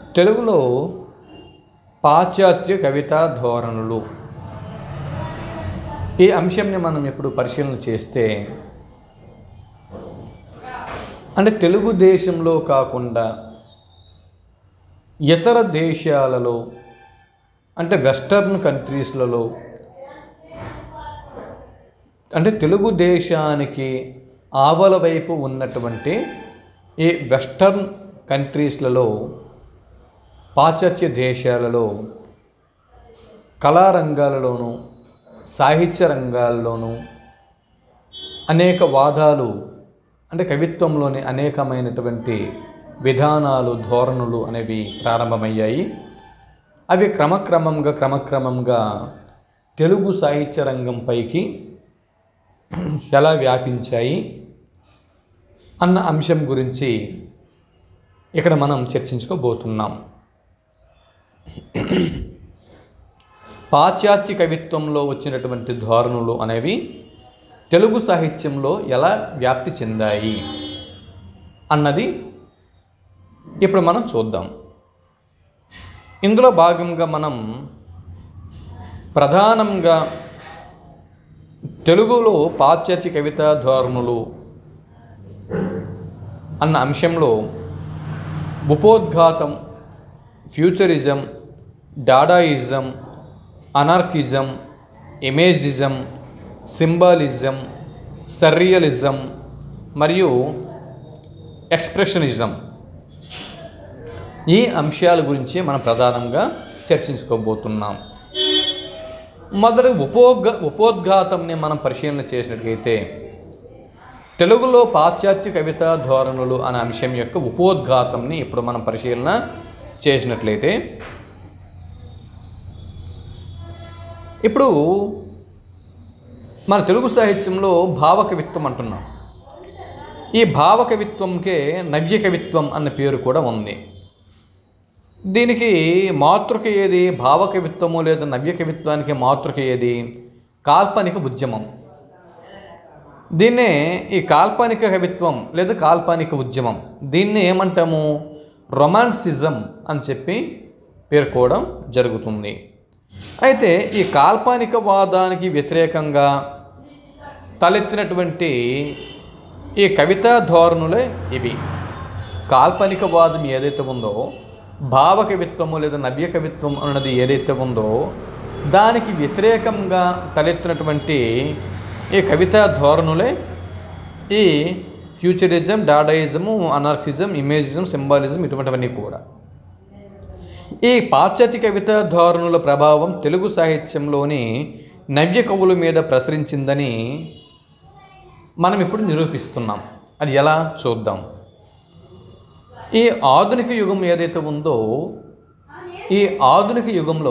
తెలుగులో పాశ్చాత్య కవితా ధోరణులు ఈ అంశంని మనం ఇప్పుడు పరిశీలన చేస్తే అంటే తెలుగు దేశంలో కాకుండా ఇతర దేశాలలో అంటే వెస్టర్న్ కంట్రీస్లలో అంటే తెలుగు దేశానికి ఆవల వైపు ఉన్నటువంటి ఈ వెస్టర్న్ కంట్రీస్లలో పాశ్చాత్య దేశాలలో కళారంగాలలోనూ సాహిత్య రంగాల్లోనూ అనేక వాదాలు అంటే కవిత్వంలోని అనేకమైనటువంటి విధానాలు ధోరణులు అనేవి ప్రారంభమయ్యాయి అవి క్రమక్రమంగా క్రమక్రమంగా తెలుగు సాహిత్య రంగంపైకి ఎలా వ్యాపించాయి అన్న అంశం గురించి ఇక్కడ మనం చర్చించుకోబోతున్నాం పాశ్చాత్య కవిత్వంలో వచ్చినటువంటి ధోరణులు అనేవి తెలుగు సాహిత్యంలో ఎలా వ్యాప్తి చెందాయి అన్నది ఇప్పుడు మనం చూద్దాం ఇందులో భాగంగా మనం ప్రధానంగా తెలుగులో పాశ్చాత్య కవితా ధోరణులు అన్న అంశంలో ఉపోద్ఘాతం futurism dadaism anarchism imagism symbolism surrealism మరియు ఎక్స్ప్రెషనిజం ఈ అంశాల గురించి మనం ప్రధానంగా చర్చించుకోబోతున్నాం మొదటి ఉపోద్ఘ ఉపోద్ఘాతంని మనం పరిశీలన చేసినట్లయితే తెలుగులో పాశ్చాత్య కవితా ధోరణులు అనే అంశం యొక్క ఉపోద్ఘాతంని ఇప్పుడు మనం పరిశీలన చేసినట్లయితే ఇప్పుడు మన తెలుగు సాహిత్యంలో భావకవిత్వం అంటున్నాం ఈ భావకవిత్వంకే నవ్య కవిత్వం అన్న పేరు కూడా ఉంది దీనికి మాతృక ఏది భావకవిత్వము లేదా నవ్య కవిత్వానికి మాతృక ఏది కాల్పనిక ఉద్యమం దీన్నే ఈ కాల్పనిక కవిత్వం లేదా కాల్పనిక ఉద్యమం దీన్ని ఏమంటాము రొమాన్సిజం అని చెప్పి పేర్కోవడం జరుగుతుంది అయితే ఈ కాల్పనిక వాదానికి వ్యతిరేకంగా తలెత్తినటువంటి ఈ కవితా ధోరణులే ఇవి కాల్పనిక వాదం ఏదైతే ఉందో భావ కవిత్వము లేదా నవ్య కవిత్వం అన్నది ఏదైతే ఉందో దానికి వ్యతిరేకంగా తలెత్తినటువంటి ఈ కవితా ధోరణులే ఈ ఫ్యూచరిజం డాడాయిజము అనార్క్సిజం ఇమేజిజం సింబాలిజం ఇటువంటివన్నీ కూడా ఈ పాశ్చాత్య కవితా ధోరణుల ప్రభావం తెలుగు సాహిత్యంలోని నవ్య కవుల మీద ప్రసరించిందని మనం ఇప్పుడు నిరూపిస్తున్నాం అది ఎలా చూద్దాం ఈ ఆధునిక యుగం ఏదైతే ఉందో ఈ ఆధునిక యుగంలో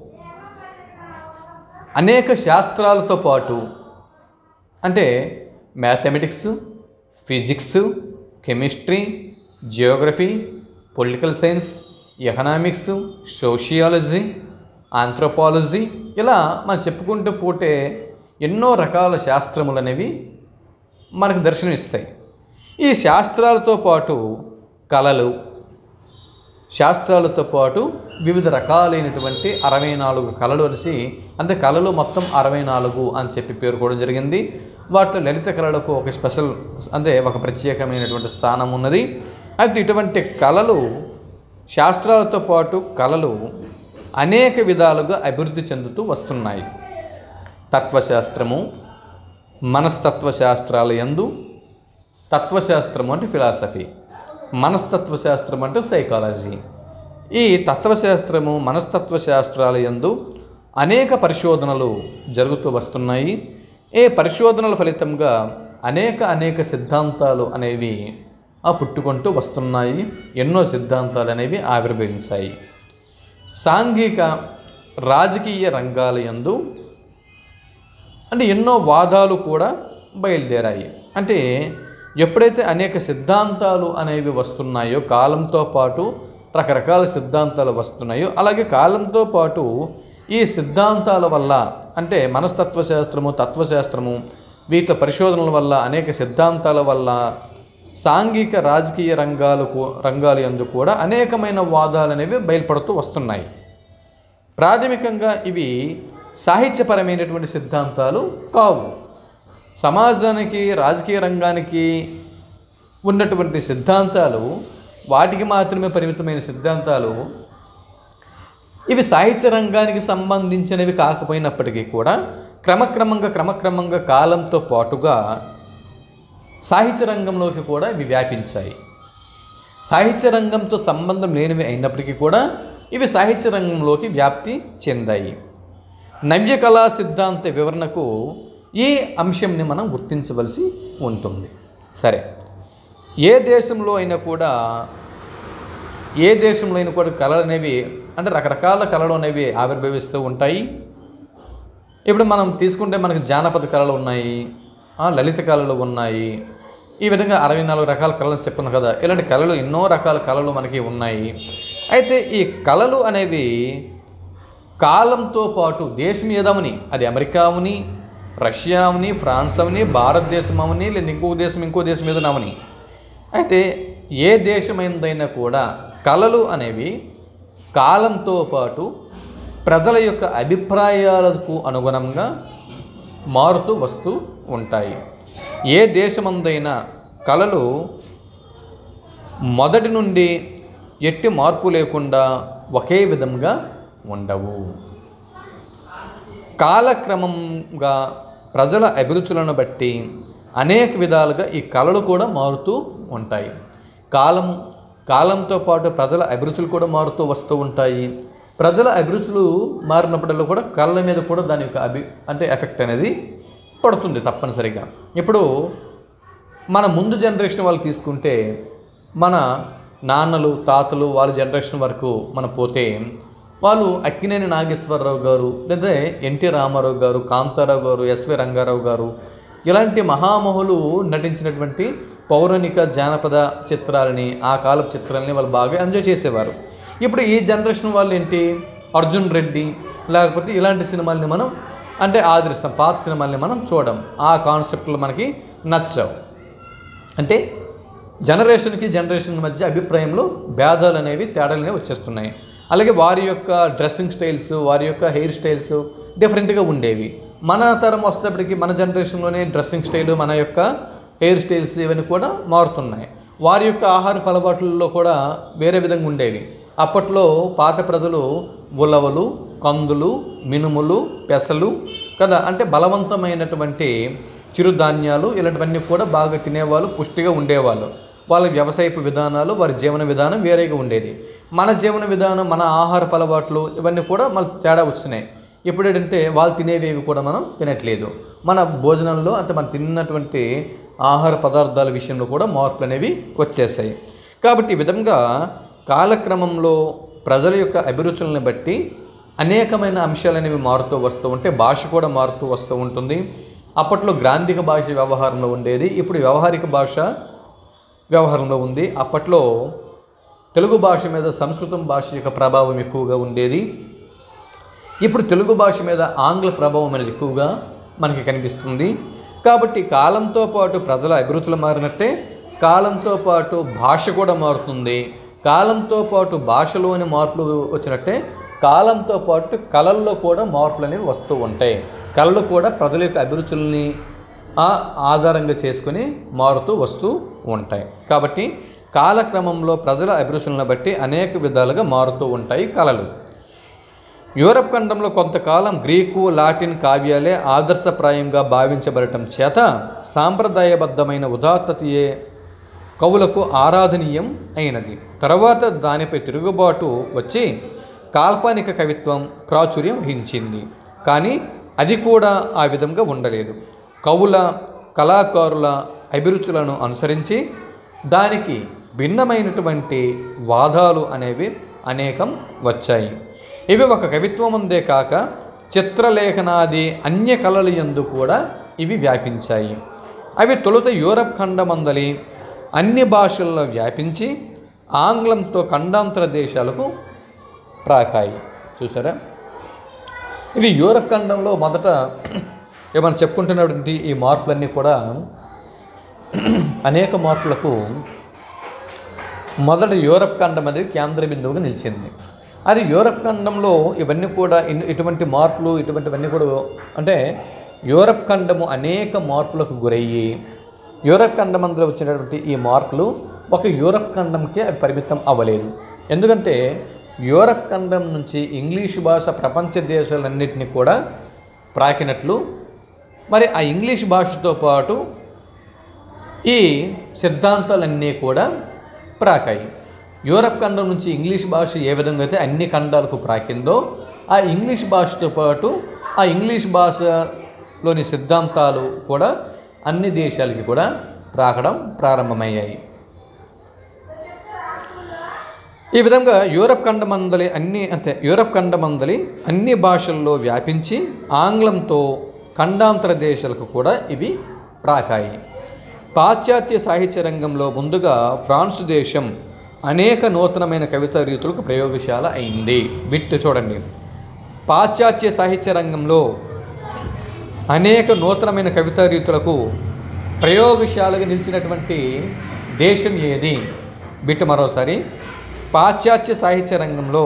అనేక శాస్త్రాలతో పాటు అంటే mathematics physics chemistry geography political science economics sociology anthropology ఇలా మనం చెప్పుకుంటూ పోతే ఎన్నో రకాల శాస్త్రములు అనేవి మనకు దర్శనం ఇస్తాయి ఈ శాస్త్రాలతో పాటు కళలు శాస్త్రాలతో పాటు వివిధ రకాలైనటువంటి అరవై నాలుగు కళలు కలిసి అంటే కళలు మొత్తం అరవై నాలుగు అని చెప్పి పేర్కోవడం జరిగింది వాటిలో లలిత కళలకు ఒక స్పెషల్ అంటే ఒక ప్రత్యేకమైనటువంటి స్థానం ఉన్నది అయితే ఇటువంటి కళలు శాస్త్రాలతో పాటు కళలు అనేక విధాలుగా అభివృద్ధి చెందుతూ వస్తున్నాయి తత్వశాస్త్రము మనస్తత్వ శాస్త్రాల యందు తత్వశాస్త్రము అంటే ఫిలాసఫీ మనస్తత్వ శాస్త్రం అంటే సైకాలజీ ఈ తత్వశాస్త్రము మనస్తత్వ శాస్త్రాల యందు అనేక పరిశోధనలు జరుగుతూ వస్తున్నాయి ఈ పరిశోధనల ఫలితంగా అనేక అనేక సిద్ధాంతాలు అనేవి ఆ పుట్టుకుంటూ వస్తున్నాయి ఎన్నో సిద్ధాంతాలు అనేవి ఆవిర్భవించాయి సాంఘిక రాజకీయ రంగాల యందు అంటే ఎన్నో వాదాలు కూడా బయలుదేరాయి అంటే ఎప్పుడైతే అనేక సిద్ధాంతాలు అనేవి వస్తున్నాయో కాలంతో పాటు రకరకాల సిద్ధాంతాలు వస్తున్నాయో అలాగే కాలంతో పాటు ఈ సిద్ధాంతాల వల్ల అంటే మనస్తత్వ శాస్త్రము తత్వశాస్త్రము వీటి పరిశోధనల వల్ల అనేక సిద్ధాంతాల వల్ల సాంఘిక రాజకీయ రంగాలకు రంగాలు ఎందు కూడా అనేకమైన వాదాలు అనేవి బయలుపడుతూ వస్తున్నాయి ప్రాథమికంగా ఇవి సాహిత్యపరమైనటువంటి సిద్ధాంతాలు కావు సమాజానికి రాజకీయ రంగానికి ఉన్నటువంటి సిద్ధాంతాలు వాటికి మాత్రమే పరిమితమైన సిద్ధాంతాలు ఇవి సాహిత్య రంగానికి సంబంధించినవి కాకపోయినప్పటికీ కూడా క్రమక్రమంగా క్రమక్రమంగా కాలంతో పాటుగా సాహిత్య రంగంలోకి కూడా ఇవి వ్యాపించాయి సాహిత్య రంగంతో సంబంధం లేనివి అయినప్పటికీ కూడా ఇవి సాహిత్య రంగంలోకి వ్యాప్తి చెందాయి నవ్య కళా సిద్ధాంత వివరణకు ఈ అంశంని మనం గుర్తించవలసి ఉంటుంది సరే ఏ దేశంలో అయినా కూడా ఏ దేశంలో అయినా కూడా కళలు అనేవి అంటే రకరకాల కళలు అనేవి ఆవిర్భవిస్తూ ఉంటాయి ఇప్పుడు మనం తీసుకుంటే మనకి జానపద కళలు ఉన్నాయి ఆ, లలిత కళలు ఉన్నాయి ఈ విధంగా అరవై నాలుగు రకాల కళలు చెప్పుకున్నాం కదా ఇలాంటి కళలు ఎన్నో రకాల కళలు మనకి ఉన్నాయి అయితే ఈ కళలు అనేవి కాలంతో పాటు దేశం ఏదవని అది అమెరికా అవని రష్యా అవని ఫ్రాన్స్ అవని భారతదేశం అవని లేదా ఇంకో దేశం ఇంకో దేశం ఏదనవని అయితే ఏ దేశమైందైనా కూడా కళలు అనేవి కాలంతో పాటు ప్రజల యొక్క అభిప్రాయాలకు అనుగుణంగా మారుతూ వస్తూ ఉంటాయి ఏ దేశమందైనా కళలు మొదటి నుండి ఎట్టి మార్పు లేకుండా ఒకే విధంగా ఉండవు కాలక్రమంగా ప్రజల అభిరుచులను బట్టి అనేక విధాలుగా ఈ కళలు కూడా మారుతూ ఉంటాయి కాలం కాలంతో పాటు ప్రజల అభిరుచులు కూడా మారుతూ వస్తూ ఉంటాయి ప్రజల అభిరుచులు మారినప్పుడల్లా కూడా కళల మీద కూడా దాని యొక్క అభి అంటే ఎఫెక్ట్ అనేది పడుతుంది తప్పనిసరిగా ఇప్పుడు మన ముందు జనరేషన్ వాళ్ళు తీసుకుంటే మన నాన్నలు తాతలు వాళ్ళ జనరేషన్ వరకు మనం పోతే వాళ్ళు అక్కినేని నాగేశ్వరరావు గారు లేదా ఎన్టీ రామారావు గారు కాంతారావు గారు ఎస్వి రంగారావు గారు ఇలాంటి మహామహులు నటించినటువంటి పౌరాణిక జానపద చిత్రాలని ఆ కాలపు చిత్రాలని వాళ్ళు బాగా ఎంజాయ్ చేసేవారు ఇప్పుడు ఈ జనరేషన్ వాళ్ళు ఏంటి అర్జున్ రెడ్డి లేకపోతే ఇలాంటి సినిమాల్ని మనం అంటే ఆదరిస్తాం పాత సినిమాల్ని మనం చూడం ఆ కాన్సెప్ట్లు మనకి నచ్చవు అంటే జనరేషన్కి జనరేషన్ మధ్య అభిప్రాయంలో భేదాలు అనేవి తేడాలు అనేవి వచ్చేస్తున్నాయి అలాగే వారి యొక్క డ్రెస్సింగ్ స్టైల్స్ వారి యొక్క హెయిర్ స్టైల్స్ డిఫరెంట్గా ఉండేవి మన తరం వచ్చేటప్పటికి మన జనరేషన్లోనే డ్రెస్సింగ్ స్టైల్ మన యొక్క హెయిర్ స్టైల్స్ ఇవన్నీ కూడా మారుతున్నాయి వారి యొక్క ఆహారపు అలవాట్లలో కూడా వేరే విధంగా ఉండేవి అప్పట్లో పాత ప్రజలు ఉలవలు కందులు మినుములు పెసలు కదా అంటే బలవంతమైనటువంటి చిరుధాన్యాలు ఇలాంటివన్నీ కూడా బాగా తినేవాళ్ళు పుష్టిగా ఉండేవాళ్ళు వాళ్ళ వ్యవసాయపు విధానాలు వారి జీవన విధానం వేరేగా ఉండేది మన జీవన విధానం మన ఆహారపు అలవాట్లు ఇవన్నీ కూడా మళ్ళీ తేడా వచ్చినాయి ఇప్పుడు ఏంటంటే వాళ్ళు తినేవేవి కూడా మనం తినట్లేదు మన భోజనంలో అంటే మనం తిన్నటువంటి ఆహార పదార్థాల విషయంలో కూడా మార్పులు అనేవి వచ్చేసాయి కాబట్టి ఈ విధంగా కాలక్రమంలో ప్రజల యొక్క అభిరుచులను బట్టి అనేకమైన అంశాలు అనేవి మారుతూ వస్తూ ఉంటే భాష కూడా మారుతూ వస్తూ ఉంటుంది అప్పట్లో గ్రాంధిక భాష వ్యవహారంలో ఉండేది ఇప్పుడు వ్యవహారిక భాష వ్యవహారంలో ఉంది అప్పట్లో తెలుగు భాష మీద సంస్కృతం భాష యొక్క ప్రభావం ఎక్కువగా ఉండేది ఇప్పుడు తెలుగు భాష మీద ఆంగ్ల ప్రభావం అనేది ఎక్కువగా మనకి కనిపిస్తుంది కాబట్టి కాలంతో పాటు ప్రజల అభిరుచులు మారినట్టే కాలంతో పాటు భాష కూడా మారుతుంది కాలంతో పాటు భాషలోని మార్పులు వచ్చినట్టే కాలంతో పాటు కళల్లో కూడా మార్పులు అనేవి వస్తూ ఉంటాయి కళలు కూడా ప్రజల యొక్క అభిరుచుల్ని ఆ ఆధారంగా చేసుకుని మారుతూ వస్తూ ఉంటాయి కాబట్టి కాలక్రమంలో ప్రజల అభిరుచులను బట్టి అనేక విధాలుగా మారుతూ ఉంటాయి కళలు యూరప్ ఖండంలో కొంతకాలం గ్రీకు లాటిన్ కావ్యాలే ఆదర్శప్రాయంగా భావించబడటం చేత సాంప్రదాయబద్ధమైన ఉదాత్తతయే కవులకు ఆరాధనీయం అయినది తర్వాత దానిపై తిరుగుబాటు వచ్చి కాల్పనిక కవిత్వం ప్రాచుర్యం వహించింది కానీ అది కూడా ఆ విధంగా ఉండలేదు కవుల కళాకారుల అభిరుచులను అనుసరించి దానికి భిన్నమైనటువంటి వాదాలు అనేవి అనేకం వచ్చాయి ఇవి ఒక కవిత్వం ఉందే కాక చిత్రలేఖనాది అన్య కళల యందు కూడా ఇవి వ్యాపించాయి అవి తొలుత యూరప్ ఖండమందలి అన్ని భాషల్లో వ్యాపించి ఆంగ్లంతో ఖండాంతర దేశాలకు ప్రాకాయి చూసారా ఇవి యూరప్ ఖండంలో మొదట ఏమైనా చెప్పుకుంటున్నటువంటి ఈ మార్పులన్నీ కూడా అనేక మార్పులకు మొదట యూరప్ ఖండం అనేది కేంద్ర బిందువుగా నిలిచింది అది యూరప్ ఖండంలో ఇవన్నీ కూడా ఇన్- ఇటువంటి మార్పులు ఇటువంటివన్నీ కూడా అంటే యూరప్ ఖండము అనేక మార్పులకు గురయ్యి యూరప్ ఖండం అందులో వచ్చినటువంటి ఈ మార్పులు ఒక యూరప్ ఖండంకే అవి పరిమితం అవ్వలేదు ఎందుకంటే యూరప్ ఖండం నుంచి ఇంగ్లీష్ భాష ప్రపంచ దేశాలన్నింటినీ కూడా ప్రాకినట్లు మరి ఆ ఇంగ్లీష్ భాషతో పాటు ఈ సిద్ధాంతాలన్నీ కూడా ప్రాకాయి యూరప్ ఖండం నుంచి ఇంగ్లీష్ భాష ఏ విధంగా అయితే అన్ని ఖండాలకు ప్రాకిందో ఆ ఇంగ్లీష్ భాషతో పాటు ఆ ఇంగ్లీష్ భాషలోని సిద్ధాంతాలు కూడా అన్ని దేశాలకి కూడా ప్రాకడం ప్రారంభమయ్యాయి ఈ విధంగా యూరప్ ఖండమందలి అన్ని అంటే యూరప్ ఖండమందలి అన్ని భాషల్లో వ్యాపించి ఆంగ్లంతో ఖండాంతర దేశాలకు కూడా ఇవి ప్రాకాయి పాశ్చాత్య సాహిత్య రంగంలో ముందుగా ఫ్రాన్స్ దేశం అనేక నూతనమైన కవితా రీతులకు ప్రయోగశాల అయింది బిట్టు చూడండి పాశ్చాత్య సాహిత్య రంగంలో అనేక నూతనమైన కవితా రీతులకు ప్రయోగశాలగా నిలిచినటువంటి దేశం ఏది బిట్టు మరోసారి పాశ్చాత్య సాహిత్య రంగంలో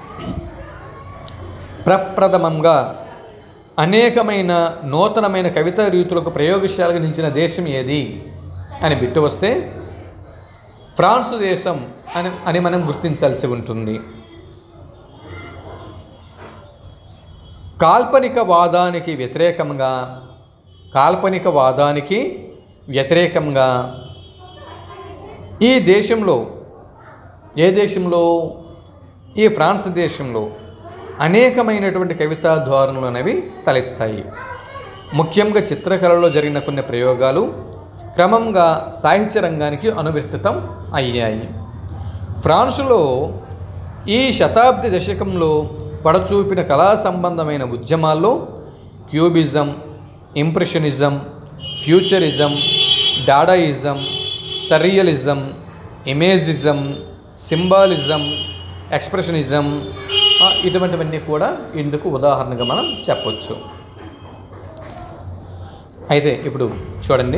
ప్రప్రథమంగా అనేకమైన నూతనమైన కవితా రీతులకు ప్రయోగశాలగా నిలిచిన దేశం ఏది అని బిట్టు వస్తే ఫ్రాన్స్ దేశం అని అని మనం గుర్తించాల్సి ఉంటుంది కాల్పనిక వాదానికి వ్యతిరేకంగా కాల్పనిక వాదానికి వ్యతిరేకంగా ఈ దేశంలో ఏ దేశంలో ఈ ఫ్రాన్స్ దేశంలో అనేకమైనటువంటి కవితా ధోరణులు అనేవి తలెత్తాయి ముఖ్యంగా చిత్రకళలో జరిగిన కొన్ని ప్రయోగాలు క్రమంగా సాహిత్య రంగానికి అనువర్తితం అయ్యాయి ఫ్రాన్సులో ఈ శతాబ్ది దశకంలో పడచూపిన కళా సంబంధమైన ఉద్యమాల్లో cubism impressionism futurism dadaism surrealism imagism symbolism expressionism ఆ, ఇటువంటివన్నీ కూడా ఇందుకు ఉదాహరణగా మనం చెప్పొచ్చు అయితే ఇప్పుడు చూడండి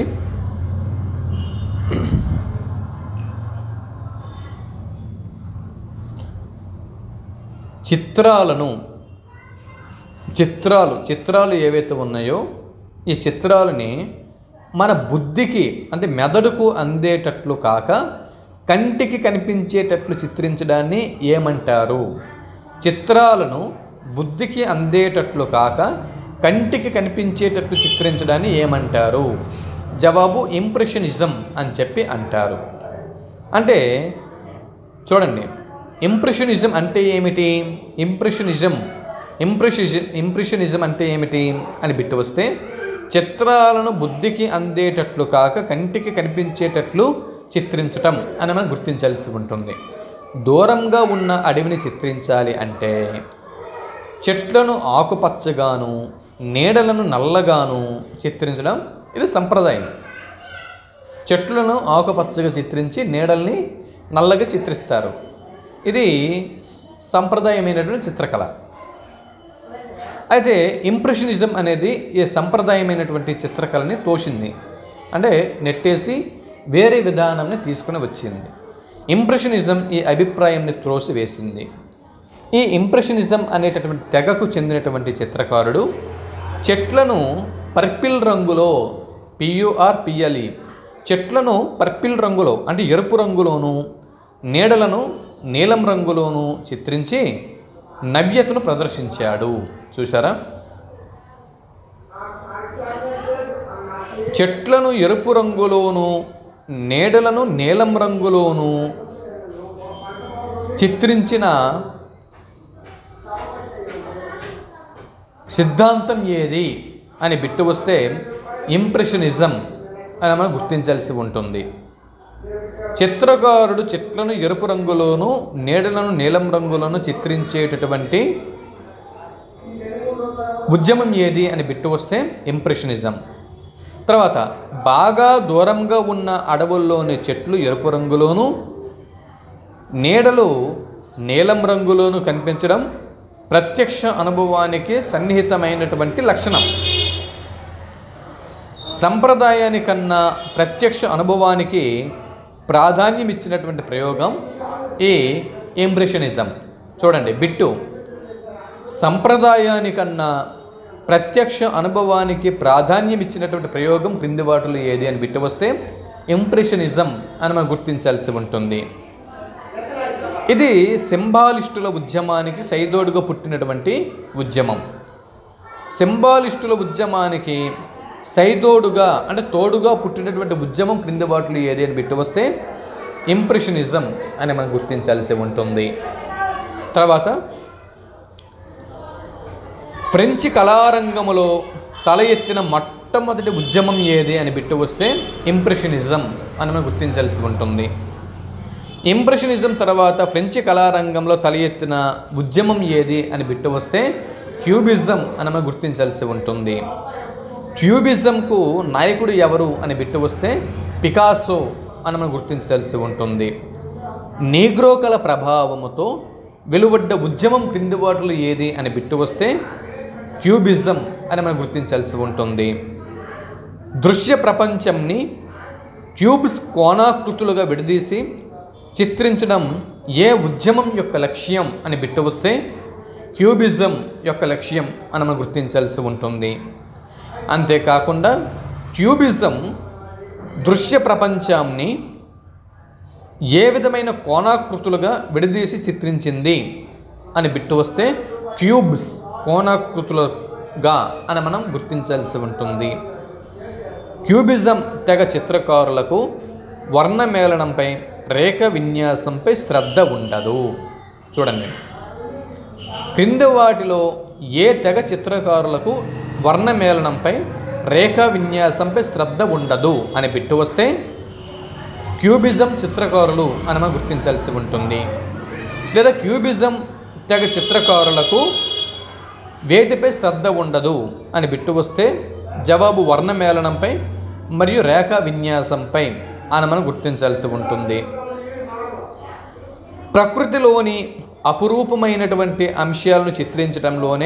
చిత్రాలను చిత్రాలు చిత్రాలు ఏవైతే ఉన్నాయో ఈ చిత్రాలని మన బుద్ధికి అంటే మెదడుకు అందేటట్లు కాక కంటికి కనిపించేటట్లు చిత్రించడాన్ని ఏమంటారు చిత్రాలను బుద్ధికి అందేటట్లు కాక కంటికి కనిపించేటట్లు చిత్రించడాన్ని ఏమంటారు జవాబు ఇంప్రెషనిజం అని చెప్పి అంటారు అంటే చూడండి ఇంప్రెషనిజం అంటే ఏమిటి ఇంప్రెషనిజం ఇంప్రెషనిజం ఇంప్రెషనిజం అంటే ఏమిటి అని బిట్టు వస్తే చిత్రాలను బుద్ధికి అందేటట్లు కాక కంటికి కనిపించేటట్లు చిత్రించటం అని మనం గుర్తించాల్సి ఉంటుంది దూరంగా ఉన్న అడవిని చిత్రించాలి అంటే చెట్లను ఆకుపచ్చగాను నీడలను నల్లగాను చిత్రించడం ఇది సంప్రదాయం చెట్లను ఆకుపచ్చగా చిత్రించి నీడల్ని నల్లగా చిత్రిస్తారు ఇది స- సంప్రదాయమైనటువంటి చిత్రకళ అయితే ఇంప్రెషనిజం అనేది ఈ సంప్రదాయమైనటువంటి చిత్రకళని తోసింది అంటే నెట్టేసి వేరే విధానాన్ని తీసుకుని వచ్చింది ఇంప్రెషనిజం ఈ అభిప్రాయాన్ని త్రోసివేసింది ఈ ఇంప్రెషనిజం అనేటటువంటి తెగకు చెందినటువంటి చిత్రకారుడు చెట్లను పర్పిల్ రంగులో పియుఆర్ పిఎల్ఈ చెట్లను పర్పిల్ రంగులో అంటే ఎరుపు రంగులోను నీడలను నీలం రంగులోను చిత్రించి నవ్యతను ప్రదర్శించాడు చూసారా చెట్లను ఎరుపు రంగులోను నీడలను నీలం రంగులోను చిత్రించిన సిద్ధాంతం ఏది అని బిట్టు వస్తే ఇంప్రెషనిజం అని మనం గుర్తించాల్సి ఉంటుంది చిత్రకారుడు చెట్లను ఎరుపు రంగులోను నీడలను నీలం రంగులోను చిత్రించేటటువంటి ఉద్యమం ఏది అని బిట్టు వస్తే ఇంప్రెషనిజం తర్వాత బాగా దూరంగా ఉన్న అడవుల్లోని చెట్లు ఎరుపు రంగులోను నీడలు నీలం రంగులోను కనిపించడం ప్రత్యక్ష అనుభవానికి సన్నిహితమైనటువంటి లక్షణం సంప్రదాయానికన్నా ప్రత్యక్ష అనుభవానికి ప్రాధాన్యం ఇచ్చినటువంటి ప్రయోగం ఈ ఇంప్రెషనిజం చూడండి బిట్టు సంప్రదాయానికన్నా ప్రత్యక్ష అనుభవానికి ప్రాధాన్యం ఇచ్చినటువంటి ప్రయోగం క్రింది వాటిలో ఏది అని బిట్టు వస్తే ఇంప్రెషనిజం అని మనం గుర్తించాల్సి ఉంటుంది ఇది సింబాలిస్టుల ఉద్యమానికి సైదోడుగా పుట్టినటువంటి ఉద్యమం సింబాలిస్టుల ఉద్యమానికి సైదోడుగా అంటే తోడుగా పుట్టినటువంటి ఉద్యమం క్రింది వాటిలో ఏది అని బిట్టు వస్తే ఇంప్రెషనిజం అని మనం గుర్తించాల్సి ఉంటుంది తర్వాత ఫ్రెంచి కళారంగములో తల ఎత్తిన మొట్టమొదటి ఉద్యమం ఏది అని బిట్టు వస్తే ఇంప్రెషనిజం అని మనం గుర్తించాల్సి ఉంటుంది ఇంప్రెషనిజం తర్వాత ఫ్రెంచి కళారంగంలో తల ఎత్తిన ఉద్యమం ఏది అని బిట్టు వస్తే క్యూబిజం అని మనం గుర్తించాల్సి ఉంటుంది క్యూబిజంకు నాయకుడు ఎవరు అని బిట్టు వస్తే పికాసో అని మనం గుర్తించాల్సి ఉంటుంది నీగ్రో కళ ప్రభావముతో వెలువడ్డ ఉద్యమం క్రింది వాటిలో ఏది అని బిట్టు వస్తే క్యూబిజం అని మనం గుర్తించాల్సి ఉంటుంది దృశ్య ప్రపంచంని క్యూబ్స్ కోణాకృతులుగా విడదీసి చిత్రించడం ఏ ఉద్యమం యొక్క లక్ష్యం అని బిట్టు వస్తే క్యూబిజం యొక్క లక్ష్యం అని మనం గుర్తించాల్సి ఉంటుంది అంతేకాకుండా క్యూబిజం దృశ్య ప్రపంచాన్ని ఏ విధమైన కోణాకృతులుగా విడదీసి చిత్రించింది అని బిట్టు వస్తే క్యూబ్స్ కోణాకృతులుగా అని మనం గుర్తించాల్సి ఉంటుంది క్యూబిజం తెగ చిత్రకారులకు వర్ణమేళనంపై రేఖ విన్యాసంపై శ్రద్ధ ఉండదు చూడండి క్రింద వాటిలో ఏ తెగ చిత్రకారులకు వర్ణమేళనంపై రేఖా విన్యాసంపై శ్రద్ధ ఉండదు అని బిట్టు వస్తే క్యూబిజం చిత్రకారులు అని మనం గుర్తించాల్సి ఉంటుంది లేదా క్యూబిజం తెగ చిత్రకారులకు వేటిపై శ్రద్ధ ఉండదు అని బిట్టు వస్తే జవాబు వర్ణమేళనంపై మరియు రేఖా విన్యాసంపై అని మనం గుర్తించాల్సి ఉంటుంది ప్రకృతిలోని అపురూపమైనటువంటి అంశాలను చిత్రించడంలోనే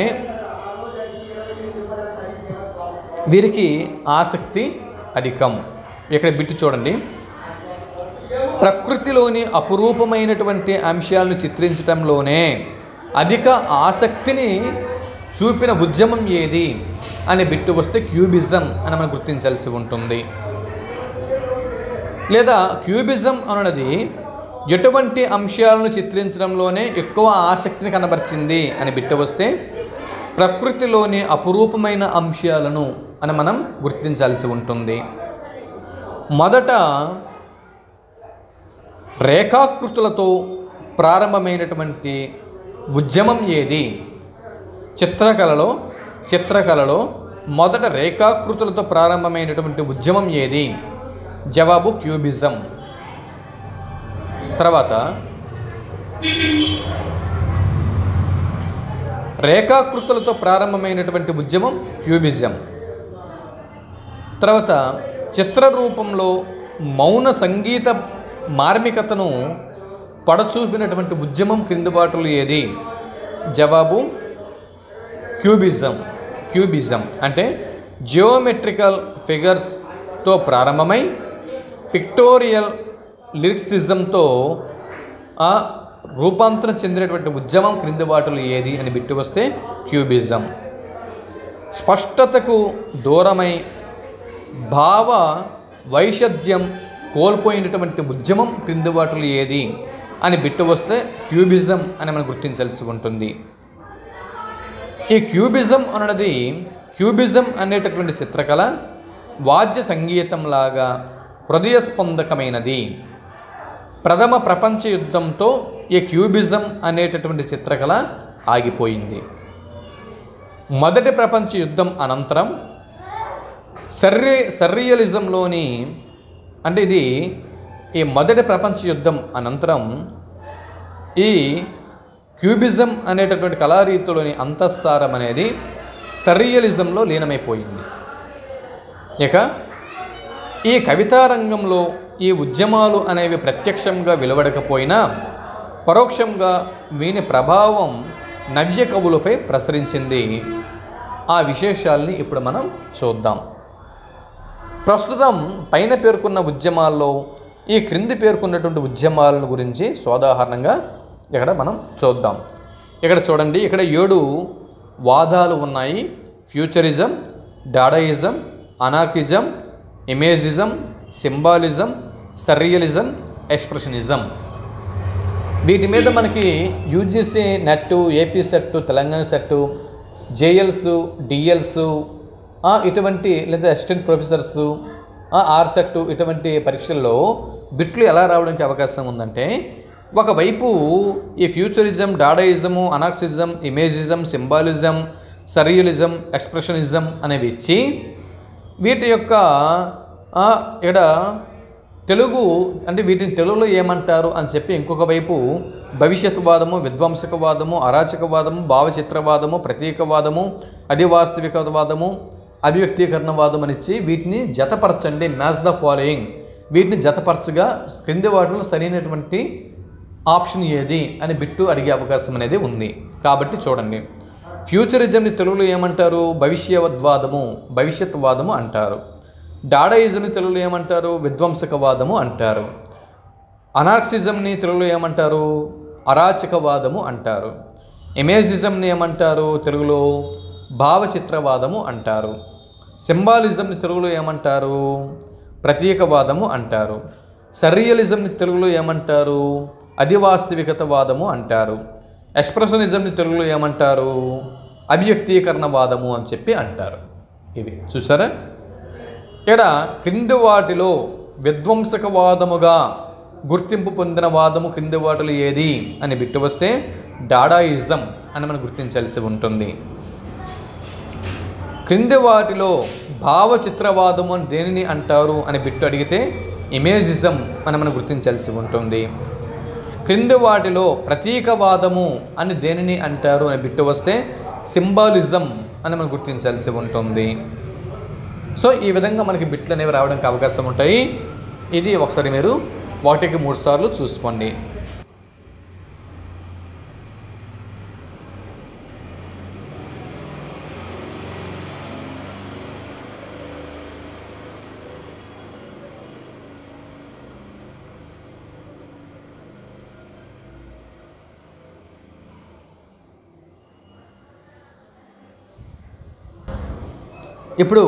వీరికి ఆసక్తి అధికం ఇక్కడ బిట్టు చూడండి ప్రకృతిలోని అపురూపమైనటువంటి అంశాలను చిత్రించడంలోనే అధిక ఆసక్తిని చూపిన ఉద్యమం ఏది అని బిట్టు వస్తే క్యూబిజం అని మనం గుర్తించాల్సి ఉంటుంది లేదా క్యూబిజం అన్నది ఎటువంటి అంశాలను చిత్రించడంలోనే ఎక్కువ ఆసక్తిని కనబరిచింది అని బిట్టు వస్తే ప్రకృతిలోని అపురూపమైన అంశాలను అని మనం గుర్తించాల్సి ఉంటుంది మొదట రేఖాకృతులతో ప్రారంభమైనటువంటి ఉద్యమం ఏది చిత్రకళలో చిత్రకళలో మొదట రేఖాకృతులతో ప్రారంభమైనటువంటి ఉద్యమం ఏది జవాబు క్యూబిజం తర్వాత రేఖాకృతులతో ప్రారంభమైనటువంటి ఉద్యమం క్యూబిజం తర్వాత చిత్రరూపంలో మౌన సంగీత మార్మికతను పడచూపినటువంటి ఉద్యమం క్రింది వాటిలో ఏది జవాబు క్యూబిజం క్యూబిజం అంటే జియోమెట్రికల్ ఫిగర్స్తో ప్రారంభమై పిక్టోరియల్ లిరిక్సిజంతో ఆ రూపాంతరం చెందినటువంటి ఉద్యమం క్రింది వాటిలో ఏది అని బిట్టు వస్తే క్యూబిజం స్పష్టతకు దూరమై భావ వైషద్యం కోల్పోయినటువంటి ఉద్యమం క్రింది వాటిలో ఏది అని బిట్టు వస్తే క్యూబిజం అని మనం గుర్తించాల్సి ఉంటుంది ఈ క్యూబిజం అన్నది క్యూబిజం అనేటటువంటి చిత్రకళ వాద్య సంగీతంలాగా హృదయస్పందకమైనది ప్రథమ ప్రపంచ యుద్ధంతో ఈ క్యూబిజం అనేటటువంటి చిత్రకళ ఆగిపోయింది మొదటి ప్రపంచ యుద్ధం అనంతరం సర్రి సర్రియలిజంలోని అంటే ఇది ఈ మొదటి ప్రపంచ యుద్ధం అనంతరం ఈ క్యూబిజం అనేటటువంటి కళారీతిలోని అంతఃసారం అనేది సర్రియలిజంలో లీనమైపోయింది ఇక ఈ కవితా రంగంలో ఈ ఉద్యమాలు అనేవి ప్రత్యక్షంగా వెలువడకపోయినా పరోక్షంగా వీని ప్రభావం నవ్య కవులపై ప్రసరించింది ఆ విశేషాల్ని ఇప్పుడు మనం చూద్దాం ప్రస్తుతం పైన పేర్కొన్న ఉద్యమాల్లో ఈ క్రింది పేర్కొన్నటువంటి ఉద్యమాలను గురించి సోదాహరణంగా ఇక్కడ మనం చూద్దాం ఇక్కడ చూడండి ఇక్కడ ఏడు వాదాలు ఉన్నాయి futurism dadaism anarchism imagism symbolism surrealism expressionism వీటి మీద మనకి UGC NET AP SET Telangana SET JLs DLs ఇటువంటి లేదా అసిస్టెంట్ ప్రొఫెసర్స్ ఆర్ సెట్ ఇటువంటి పరీక్షల్లో బిట్లు ఎలా రావడానికి అవకాశం ఉందంటే ఒకవైపు ఈ futurism dadaism anarchism imagism symbolism surrealism expressionism అనేవి ఇచ్చి వీటి యొక్క ఆ, ఇక్కడ తెలుగు అంటే వీటిని తెలుగులో ఏమంటారు అని చెప్పి ఇంకొక వైపు భవిష్యత్వాదము విధ్వంసకవాదము అరాచకవాదము భావచిత్రవాదము ప్రతీకవాదము అధివాస్తవికవాదము అభివ్యక్తీకరణవాదం అని ఇచ్చి వీటిని జతపరచండి మ్యాచ్ ద ఫాలోయింగ్ వీటిని జతపరచగా క్రింది వాటిలో సరైనటువంటి ఆప్షన్ ఏది అని బిట్టు అడిగే అవకాశం అనేది ఉంది కాబట్టి చూడండి ఫ్యూచరిజంని తెలుగులో ఏమంటారు భవిష్యవద్వాదము భవిష్యత్వాదము అంటారు డాడయిజంని తెలుగులో ఏమంటారు విధ్వంసకవాదము అంటారు అనార్క్సిజంని తెలుగులో ఏమంటారు అరాచకవాదము అంటారు ఇమేజిజంని ఏమంటారు తెలుగులో భావచిత్రవాదము అంటారు సింబాలిజంని తెలుగులో ఏమంటారు ప్రతీకవాదము అంటారు సర్రియలిజంని తెలుగులో ఏమంటారు అధివాస్తవికతవాదము అంటారు ఎక్స్ప్రెషనిజంని తెలుగులో ఏమంటారు అభివ్యక్తీకరణవాదము అని చెప్పి అంటారు ఇవి చూసారా ఇక్కడ క్రింది వాటిలో విధ్వంసకవాదముగా గుర్తింపు పొందిన వాదము క్రింది వాటిలో ఏది అని బిట్టు వస్తే డాడాయిజం అని మనం గుర్తించాల్సి ఉంటుంది క్రింది వాటిలో భావచిత్రవాదము అని దేనిని అంటారు అని బిట్టు అడిగితే ఇమేజిజం అని మనం గుర్తించాల్సి ఉంటుంది క్రింది వాటిలో ప్రతీకవాదము అని దేనిని అంటారు అని బిట్టు వస్తే సింబాలిజం అని మనం గుర్తించాల్సి ఉంటుంది సో ఈ విధంగా మనకి బిట్లు అనేవి రావడానికి అవకాశం ఉంటాయి ఇది ఒకసారి మీరు వాటికి మూడు సార్లు చూసుకోండి ఇప్పుడు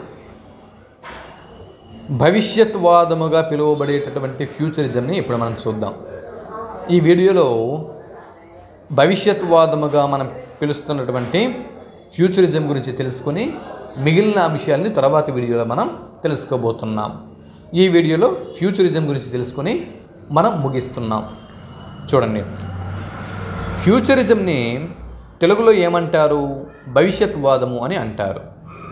భవిష్యత్వాదముగా పిలువబడేటటువంటి ఫ్యూచరిజంని ఇప్పుడు మనం చూద్దాం ఈ వీడియోలో భవిష్యత్వాదముగా మనం పిలుస్తున్నటువంటి ఫ్యూచరిజం గురించి తెలుసుకుని మిగిలిన అంశాలని తర్వాత వీడియోలో మనం తెలుసుకోబోతున్నాం ఈ వీడియోలో ఫ్యూచరిజం గురించి తెలుసుకుని మనం ముగిస్తున్నాం చూడండి ఫ్యూచరిజంని తెలుగులో ఏమంటారు భవిష్యత్వాదము అని అంటారు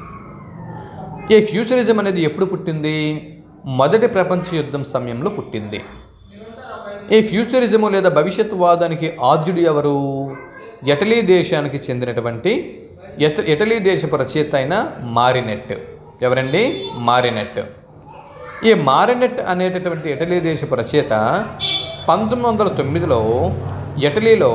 ఈ ఫ్యూచరిజం అనేది ఎప్పుడు పుట్టింది మొదటి ప్రపంచ యుద్ధం సమయంలో పుట్టింది ఈ ఫ్యూచరిజము లేదా భవిష్యత్వాదానికి ఆద్యుడు ఎవరు ఇటలీ దేశానికి చెందినటువంటి ఎట ఇటలీ దేశపు రచయిత అయిన మారినెట్ ఎవరండి మారినెట్ ఈ మారినెట్ అనేటటువంటి ఇటలీ దేశపు రచయిత పంతొమ్మిది వందల తొమ్మిదిలో ఇటలీలో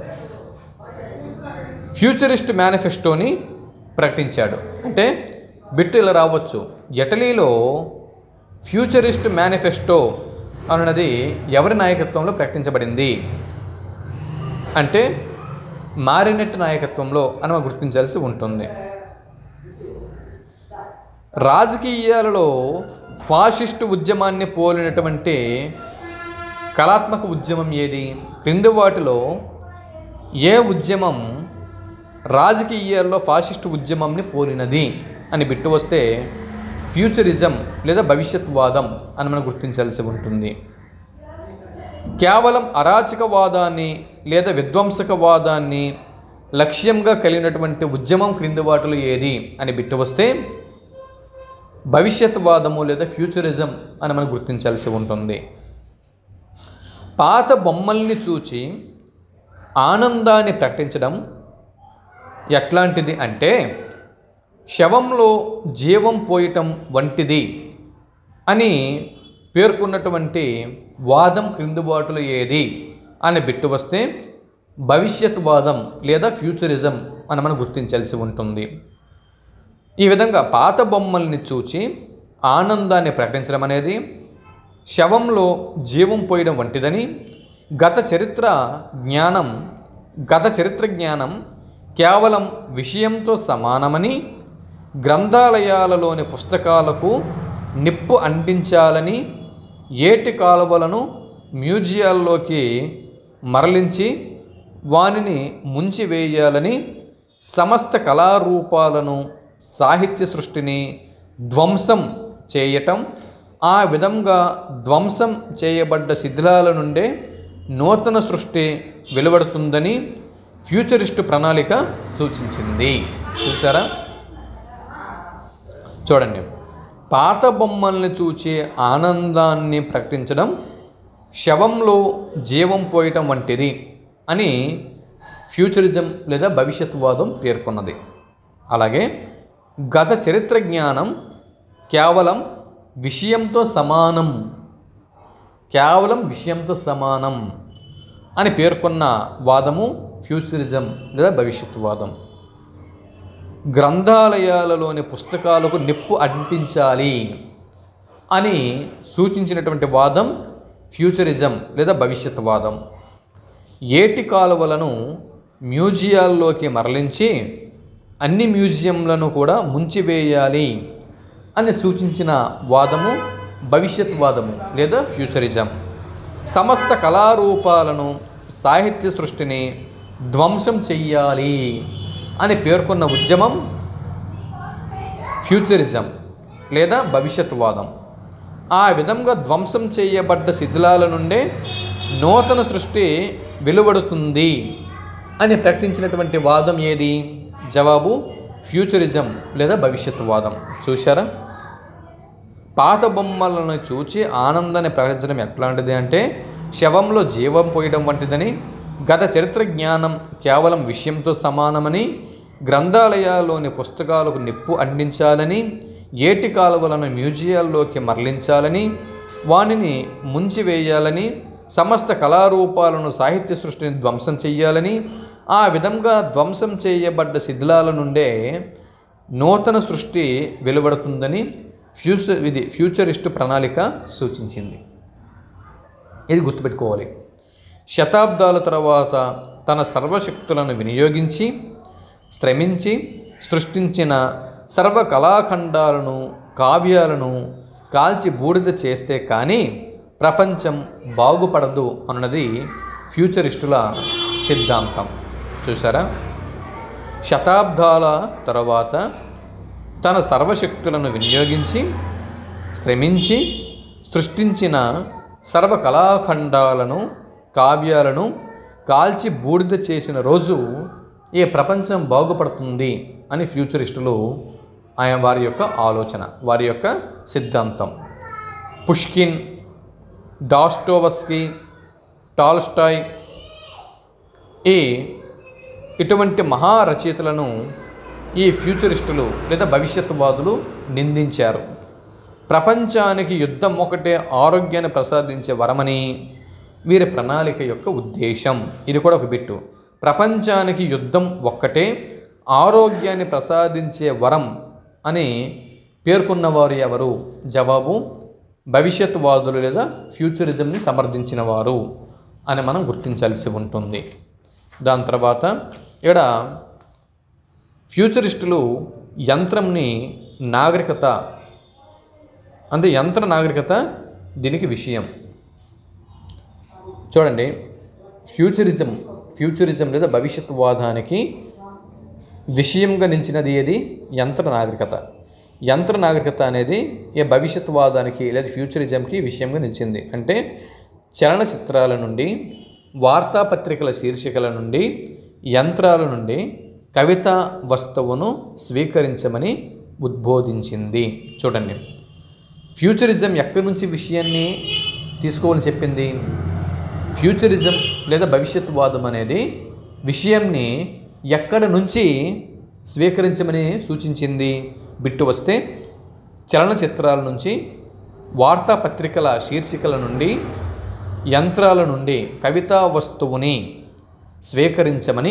ఫ్యూచరిస్ట్ మేనిఫెస్టోని ప్రకటించాడు అంటే బిట్టు ఇలా రావచ్చు ఇటలీలో ఫ్యూచరిస్ట్ మేనిఫెస్టో అన్నది ఎవరి నాయకత్వంలో ప్రకటించబడింది అంటే మారినెట్ నాయకత్వంలో అని మనం గుర్తించాల్సి ఉంటుంది రాజకీయాలలో ఫాసిస్టు ఉద్యమాన్ని పోలినటువంటి కళాత్మక ఉద్యమం ఏది క్రింది వాటిలో ఏ ఉద్యమం రాజకీయాల్లో ఫాసిస్టు ఉద్యమంని పోలినది అని బిట్టు వస్తే ఫ్యూచరిజం లేదా భవిష్యత్వాదం అని మనం గుర్తించాల్సి ఉంటుంది కేవలం అరాచకవాదాన్ని లేదా విధ్వంసకవాదాన్ని లక్ష్యంగా కలిగినటువంటి ఉద్యమం క్రింది వాటిలో ఏది అని బిట్టు వస్తే భవిష్యత్వాదము లేదా ఫ్యూచరిజం అని మనం గుర్తించాల్సి ఉంటుంది పాత బొమ్మల్ని చూచి ఆనందాన్ని ప్రకటించడం ఎట్లాంటిది అంటే శవంలో జీవం పోయటం వంటిది అని పేర్కొన్నటువంటి వాదం క్రింది వాటిలో ఏది అని బిట్టు వస్తే భవిష్యత్ వాదం లేదా ఫ్యూచరిజం అని మనం గుర్తించాల్సి ఉంటుంది ఈ విధంగా పాత బొమ్మల్ని చూచి ఆనందాన్ని ప్రకటించడం అనేది శవంలో జీవం పోయడం వంటిదని గత చరిత్ర జ్ఞానం గత చరిత్ర జ్ఞానం కేవలం విషయంతో సమానమని గ్రంథాలయాలలోని పుస్తకాలకు నిప్పు అంటించాలని ఏటి కాలువలను మ్యూజియాల్లోకి మరలించి వానిని ముంచివేయాలని సమస్త కళారూపాలను సాహిత్య సృష్టిని ధ్వంసం చేయటం ఆ విధంగా ధ్వంసం చేయబడ్డ శిథిలాల నుండే నూతన సృష్టి వెలువడుతుందని ఫ్యూచరిస్ట్ ప్రణాళిక సూచించింది చూసారా చూడండి పాత బొమ్మల్ని చూచే ఆనందాన్ని ప్రకటించడం శవంలో జీవం పోయటం వంటిది అని ఫ్యూచరిజం లేదా భవిష్యత్వాదం పేర్కొన్నది అలాగే గత చరిత్ర జ్ఞానం కేవలం విషయంతో సమానం కేవలం విషయంతో సమానం అని పేర్కొన్న వాదము ఫ్యూచరిజం లేదా భవిష్యత్వాదం గ్రంథాలయాలలోని పుస్తకాలకు నిప్పు అంటించాలి అని సూచించినటువంటి వాదం ఫ్యూచరిజం లేదా భవిష్యత్వాదం ఏటి కాలువలను మ్యూజియాల్లోకి మరలించి అన్ని మ్యూజియంలను కూడా ముంచివేయాలి అని సూచించిన వాదము భవిష్యత్వాదము లేదా ఫ్యూచరిజం సమస్త కళారూపాలను సాహిత్య సృష్టిని ధ్వంసం చెయ్యాలి అని పేర్కొన్న ఉద్యమం ఫ్యూచరిజం లేదా భవిష్యత్వాదం ఆ విధంగా ధ్వంసం చేయబడ్డ శిథిలాల నుండే నూతన సృష్టి వెలువడుతుంది అని ప్రకటించినటువంటి వాదం ఏది జవాబు ఫ్యూచరిజం లేదా భవిష్యత్వాదం చూశారా పాత బొమ్మలను చూచి ఆనందాన్ని ప్రకటించడం ఎట్లాంటిది అంటే శవంలో జీవం పోయడం వంటిదని గత చరిత్ర జ్ఞానం కేవలం విషయంతో సమానమని గ్రంథాలయాల్లోని పుస్తకాలకు నిప్పు అందించాలని ఏటి కాలువలను మ్యూజియాల్లోకి మరలించాలని వానిని ముంచివేయాలని సమస్త కళారూపాలను సాహిత్య సృష్టిని ధ్వంసం చెయ్యాలని ఆ విధంగా ధ్వంసం చేయబడ్డ శిథిలాల నుండే నూతన సృష్టి వెలువడుతుందని ఫ్యూచర్ ఇది ఫ్యూచరిస్ట్ ప్రణాళిక సూచించింది ఇది గుర్తుపెట్టుకోవాలి శతాబ్దాల తర్వాత తన సర్వశక్తులను వినియోగించి శ్రమించి సృష్టించిన సర్వ కళాఖండాలను కావ్యాలను కాల్చి బూడిద చేస్తే కానీ ప్రపంచం బాగుపడదు అన్నది ఫ్యూచరిస్టుల సిద్ధాంతం చూసారా శతాబ్దాల తర్వాత తన సర్వశక్తులను వినియోగించి శ్రమించి సృష్టించిన సర్వ కళాఖండాలను కావ్యాలను కాల్చి బూడిద చేసిన రోజు ఈ ప్రపంచం బాగుపడుతుంది అని ఫ్యూచరిస్టులు ఆయన వారి యొక్క ఆలోచన వారి యొక్క సిద్ధాంతం పుష్కిన్ డాస్టోవస్కీ టాల్స్టాయ్ ఈ ఇటువంటి మహారచయితలను ఈ ఫ్యూచరిస్టులు లేదా భవిష్యత్తువాదులు నిందించారు ప్రపంచానికి యుద్ధం ఒకటే ఆరోగ్యాన్ని ప్రసాదించే వరమని వీరి ప్రణాళిక యొక్క ఉద్దేశం ఇది కూడా ఒక బిట్టు ప్రపంచానికి యుద్ధం ఒక్కటే ఆరోగ్యాన్ని ప్రసాదించే వరం అని పేర్కొన్నవారు ఎవరు జవాబు భవిష్యత్తువాదులు లేదా ఫ్యూచరిజంని సమర్థించిన వారు అని మనం గుర్తించాల్సి ఉంటుంది దాని తర్వాత ఇక్కడ ఫ్యూచరిస్టులు యంత్రంని నాగరికత అంటే యంత్ర నాగరికత దీనికి విషయం చూడండి ఫ్యూచరిజం ఫ్యూచరిజం లేదా భవిష్యత్వాదానికి విషయంగా నిలిచినది ఏది యంత్ర నాగరికత యంత్ర నాగరికత అనేది ఈ భవిష్యత్వాదానికి లేదా ఫ్యూచరిజంకి విషయంగా నిలిచింది అంటే చలనచిత్రాల నుండి వార్తాపత్రికల శీర్షికల నుండి యంత్రాల నుండి కవితా వస్తువును స్వీకరించమని ఉద్బోధించింది చూడండి ఫ్యూచరిజం ఎక్కడి నుంచి విషయాన్ని తీసుకోవాలని చెప్పింది ఫ్యూచరిజం లేదా భవిష్యత్వాదం అనేది విషయాన్ని ఎక్కడ నుంచి స్వీకరించమని సూచించింది బిట్టు వస్తే చలనచిత్రాల నుంచి వార్తాపత్రికల శీర్షికల నుండి యంత్రాల నుండి కవితా వస్తువుని స్వీకరించమని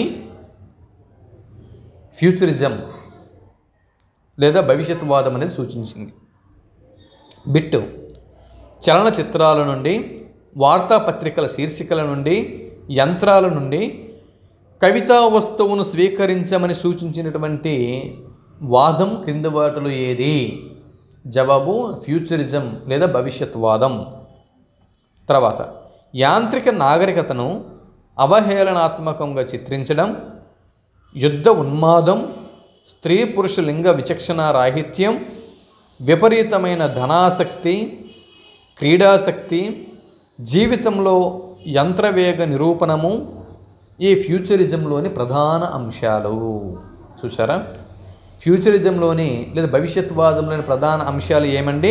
ఫ్యూచరిజం లేదా భవిష్యత్వాదం అనేది సూచించింది బిట్టు చలనచిత్రాల నుండి వార్తాపత్రికల శీర్షికల నుండి యంత్రాల నుండి కవితా వస్తువును స్వీకరించమని సూచించినటువంటి వాదం క్రింది వాటిలో ఏది జవాబు ఫ్యూచరిజం లేదా భవిష్యత్ వాదం తర్వాత యాంత్రిక నాగరికతను అవహేళనాత్మకంగా చిత్రించడం యుద్ధ ఉన్మాదం స్త్రీ పురుష లింగ విచక్షణ రాహిత్యం విపరీతమైన ధనాసక్తి క్రీడాసక్తి జీవితంలో యంత్రవేగ నిరూపణము ఈ ఫ్యూచరిజంలోని ప్రధాన అంశాలు చూసారా ఫ్యూచరిజంలోని లేదా భవిష్యత్వాదంలోని ప్రధాన అంశాలు ఏమండి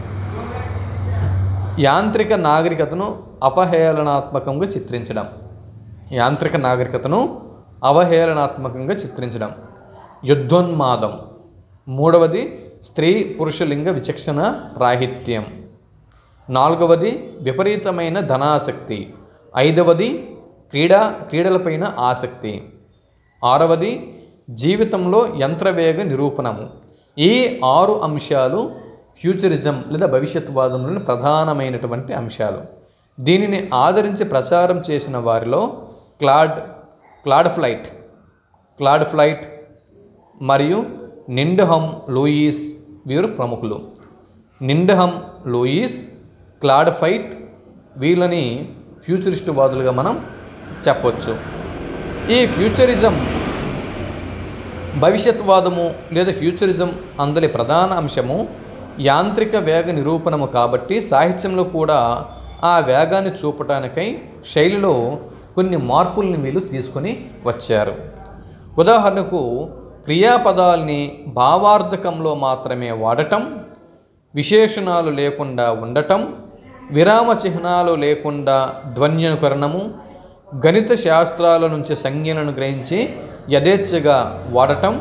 యాంత్రిక నాగరికతను అపహేళనాత్మకంగా చిత్రించడం యాంత్రిక నాగరికతను అవహేళనాత్మకంగా చిత్రించడం యుద్ధోన్మాదం మూడవది స్త్రీ పురుషలింగ విచక్షణ రాహిత్యం నాలుగవది విపరీతమైన ధనాసక్తి ఐదవది క్రీడా క్రీడలపైన ఆసక్తి ఆరవది జీవితంలో యంత్రవేగ నిరూపణము ఈ ఆరు అంశాలు ఫ్యూచరిజం లేదా భవిష్యత్వాదంలోని ప్రధానమైనటువంటి అంశాలు దీనిని ఆదరించి ప్రచారం చేసిన వారిలో Claude Claude Flight Claude Flight మరియు నిండహమ్ లూయిస్ వీరు ప్రముఖులు నిండహమ్ లూయిస్ క్లాడ్ ఫైట్ వీళ్ళని ఫ్యూచరిస్ట్ వాదులుగా మనం చెప్పొచ్చు ఈ ఫ్యూచరిజం భవిష్యత్వాదము లేదా ఫ్యూచరిజం అందలి ప్రధాన అంశము యాంత్రిక వేగ నిరూపణము కాబట్టి సాహిత్యంలో కూడా ఆ వేగాన్ని చూపటానికై శైలిలో కొన్ని మార్పుల్ని వీళ్ళు తీసుకొని వచ్చారు ఉదాహరణకు క్రియాపదాల్ని భావార్థకంలో మాత్రమే వాడటం విశేషణాలు లేకుండా ఉండటం విరామ చిహ్నాలు లేకుండా ధ్వన్యనుకరణము గణిత శాస్త్రాల నుంచి సంజ్ఞలను గ్రహించి యథేచ్ఛగా వాడటం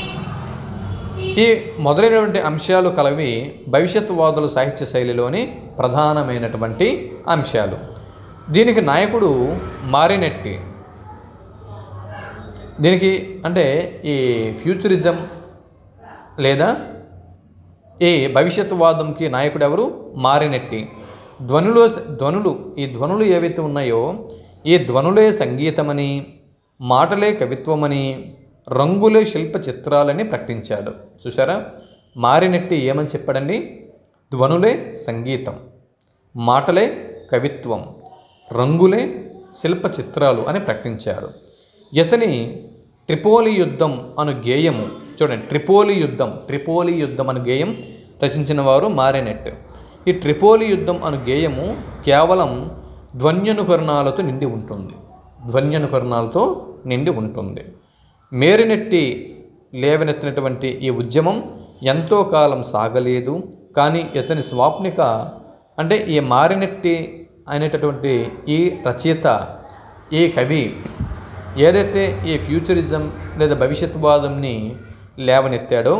ఈ మొదలైనటువంటి అంశాలు కలవి భవిష్యత్తువాదుల సాహిత్య శైలిలోని ప్రధానమైనటువంటి అంశాలు దీనికి నాయకుడు మారినెట్టి దీనికి అంటే ఈ ఫ్యూచరిజం లేదా ఈ భవిష్యత్తువాదంకి నాయకుడు ఎవరు మారినెట్టి ధ్వనులో ధ్వనులు ఈ ధ్వనులు ఏవైతే ఉన్నాయో ఈ ధ్వనులే సంగీతమని మాటలే కవిత్వమని రంగులే శిల్ప చిత్రాలని ప్రకటించాడు చూసారా మారినెట్టి ఏమని చెప్పాడండి ధ్వనులే సంగీతం మాటలే కవిత్వం రంగులే శిల్ప చిత్రాలు అని ప్రకటించాడు ఇతని ట్రిపోలి యుద్ధం అను గేయము చూడండి ట్రిపోలి యుద్ధం ట్రిపోలి యుద్ధం అను గేయం రచించిన వారు మారినెట్ ఈ ట్రిపోలి యుద్ధం అను గేయము కేవలం ధ్వన్యనుకరణాలతో నిండి ఉంటుంది ధ్వన్యనుకరణాలతో నిండి ఉంటుంది మేరినెట్టి లేవనెత్తినటువంటి ఈ ఉద్యమం ఎంతో కాలం సాగలేదు కానీ ఇతని స్వాప్నిక అంటే ఈ మారినెట్టి అనేటటువంటి ఈ రచయిత ఈ కవి ఏదైతే ఈ ఫ్యూచరిజం లేదా భవిష్యత్వాదంని లేవనెత్తాడో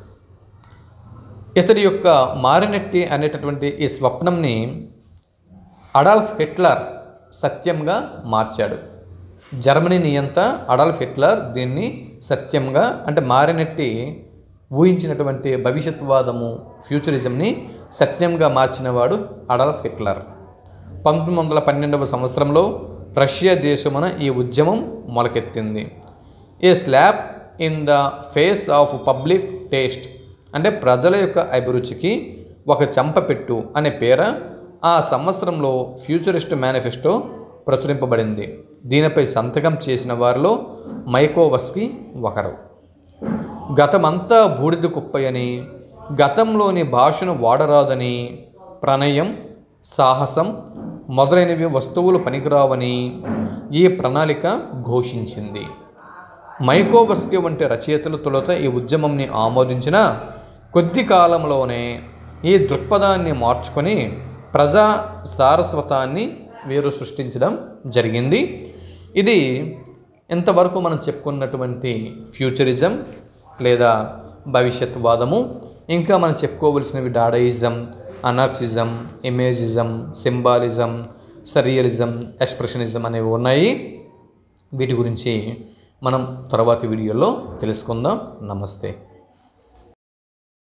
ఇతడి యొక్క మారినెట్టి అనేటటువంటి ఈ స్వప్నంని అడాల్ఫ్ హిట్లర్ సత్యంగా మార్చాడు జర్మనీ నియంత అడాల్ఫ్ హిట్లర్ దీన్ని సత్యంగా అంటే మారినట్టి ఊహించినటువంటి భవిష్యత్వాదము ఫ్యూచరిజంని సత్యంగా మార్చినవాడు అడాల్ఫ్ హిట్లర్ పంతొమ్మిది వందల పన్నెండవ సంవత్సరంలో రష్యా దేశమున ఈ ఉద్యమం మొలకెత్తింది a slap in the face of public taste అంటే ప్రజల యొక్క అభిరుచికి ఒక చెంపపెట్టు అనే పేర ఆ సంవత్సరంలో ఫ్యూచరిస్ట్ మేనిఫెస్టో ప్రచురింపబడింది దీనిపై సంతకం చేసిన వారిలో మైకోవస్కి ఒకరు గతమంతా బూడిద కుప్పయని గతంలోని భాషను వాడరాదని ప్రణయం సాహసం మొదలైనవి వస్తువులు పనికిరావని ఈ ప్రణాళిక ఘోషించింది మైకోవస్కి వంటి రచయితలు తొలుత ఈ ఉద్యమంని ఆమోదించిన కొద్ది కాలంలోనే ఈ దృక్పథాన్ని మార్చుకొని ప్రజా సారస్వతాన్ని వీరు సృష్టించడం జరిగింది ఇది ఇంతవరకు మనం చెప్పుకున్నటువంటి ఫ్యూచరిజం లేదా భవిష్యత్వాదము ఇంకా మనం చెప్పుకోవలసినవి డాడయిజం అనార్క్సిజం ఇమేజిజం సింబాలిజం సరియలిజం ఎక్స్ప్రెషనిజం అనేవి ఉన్నాయి వీటి గురించి మనం తర్వాతి వీడియోలో తెలుసుకుందాం నమస్తే